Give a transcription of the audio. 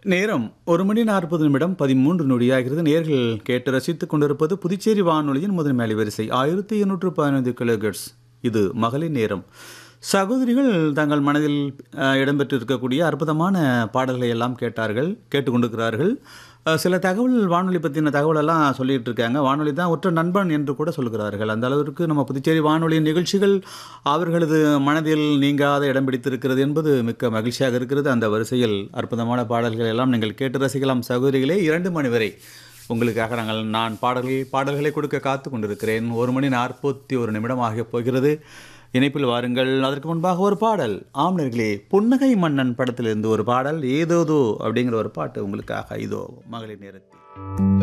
நேரம் ஒரு மணி நாற்பது நிமிடம் பதிமூன்று நொடியாகிறது நேர்கள் கேட்டு ரசித்துக் கொண்டிருப்பது புதுச்சேரி வானொலியின் முதன்மை அலைவரிசை ஆயிரத்தி எண்ணூற்று பதினைந்து கிலோகட்ஸ் இது மகளிர் நேரம் சகோதரிகள் தங்கள் மனதில் அஹ், இடம்பெற்றிருக்கக்கூடிய அற்புதமான பாடல்களை எல்லாம் கேட்டார்கள் கேட்டுக்கொண்டிருக்கிறார்கள் அஹ், சில தகவல் வானொலி பற்றின தகவலெல்லாம் சொல்லிட்டு இருக்காங்க வானொலி தான் ஒற்ற நண்பன் என்று கூட சொல்கிறார்கள் அந்த அளவிற்கு நம்ம புதுச்சேரி வானொலியின் நிகழ்ச்சிகள் அவர்களது மனதில் நீங்காத இடம் பிடித்திருக்கிறது என்பது மிக்க மகிழ்ச்சியாக இருக்கிறது அந்த வரிசையில் அற்புதமான பாடல்கள் எல்லாம் நீங்கள் கேட்டு ரசிக்கலாம் சகோதரிகளே இரண்டு மணி வரை உங்களுக்காக நாங்கள் நான் பாடல்கள் பாடல்களை கொடுக்க காத்து கொண்டிருக்கிறேன் ஒரு மணி நாற்பத்தி ஒரு நிமிடம் ஆகப் போகிறது இணைப்பில் வாருங்கள் அதற்கு முன்பாக ஒரு பாடல் ஆம்னர்களே புன்னகை மன்னன் படத்திலிருந்து ஒரு பாடல் ஏதோதோ அப்படிங்கிற ஒரு பாட்டு உங்களுக்காக இதோ மகளிர் நேரத்தில்